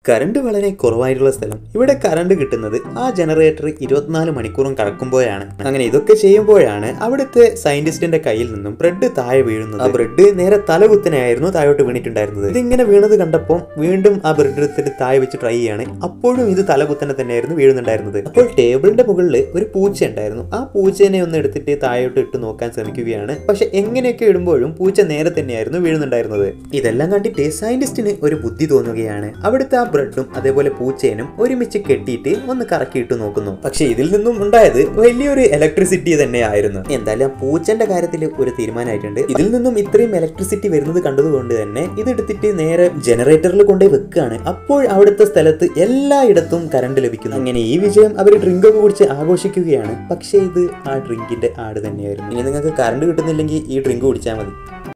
current വളരെ കുറവായിട്ടുള്ള സ്ഥലം ഇവിടെ കറണ്ട് കിട്ടുന്നത് ആ ജനറേറ്റർ ഇരുപത്തിനാല് മണിക്കൂറും കറക്കുമ്പോഴാണ് അങ്ങനെ ഇതൊക്കെ ചെയ്യുമ്പോഴാണ് അവിടുത്തെ സയന്റിസ്റ്റിന്റെ കയ്യിൽ നിന്നും ബ്രെഡ് താഴെ വീഴുന്നത് ആ ബ്രെഡ് നേരെ തലകുത്തനെയായിരുന്നു താഴോട്ട് വീണിട്ടുണ്ടായിരുന്നത് ഇതിങ്ങനെ വീണത് കണ്ടപ്പോൾ വീണ്ടും ആ ബ്രെഡ് എടുത്തിട്ട് താഴെ വെച്ച് ട്രൈ ചെയ്യാണ് അപ്പോഴും ഇത് തലകുത്തനെ തന്നെയായിരുന്നു വീഴുന്നുണ്ടായിരുന്നത് അപ്പോൾ ടേബിളിന്റെ മുകളിൽ ഒരു പൂച്ച ഉണ്ടായിരുന്നു ആ പൂച്ചേനെ ഒന്ന് എടുത്തിട്ട് താഴോട്ട് ഇട്ട് നോക്കാൻ ശ്രമിക്കുകയാണ് പക്ഷെ എങ്ങനെയൊക്കെ ഇടുമ്പോഴും പൂച്ച നേരെ തന്നെയായിരുന്നു വീഴുന്നുണ്ടായിരുന്നത് ഇതെല്ലാം കണ്ടിട്ട് സയന്റിസ്റ്റിന് ഒരു ബുദ്ധി തോന്നുകയാണ് അവിടുത്തെ ആ ബ്രെഡും അതേപോലെ പൂച്ചേനും ഒരുമിച്ച് കെട്ടിയിട്ട് ഒന്ന് കറക്കിയിട്ട് നോക്കുന്നു പക്ഷെ ഇതിൽ നിന്നും ഉണ്ടായത് വലിയൊരു ഇലക്ട്രിസിറ്റി തന്നെയായിരുന്നു എന്തായാലും ആ പൂച്ചന്റെ കാര്യത്തിൽ ഒരു തീരുമാനമായിട്ടുണ്ട് ഇതിൽ നിന്നും ഇത്രയും ഇലക്ട്രിസിറ്റി വരുന്നത് കണ്ടതുകൊണ്ട് തന്നെ ഇതെടുത്തിട്ട് നേരെ ജനറേറ്ററിൽ കൊണ്ടുപോയി വെക്കുകയാണ് അപ്പോൾ അവിടുത്തെ സ്ഥലത്ത് എല്ലായിടത്തും കറണ്ട് ലഭിക്കുന്നു അങ്ങനെ ഈ വിജയം അവർ ഡ്രിങ്ക് ഒക്കെ കുടിച്ച് ആഘോഷിക്കുകയാണ് പക്ഷേ ഇത് ആ ഡ്രിങ്കിന്റെ ആട് തന്നെയായിരുന്നു ഇനി നിങ്ങൾക്ക് കറണ്ട് കിട്ടുന്നില്ലെങ്കിൽ ഈ ഡ്രിങ്ക് കുടിച്ചാൽ മതി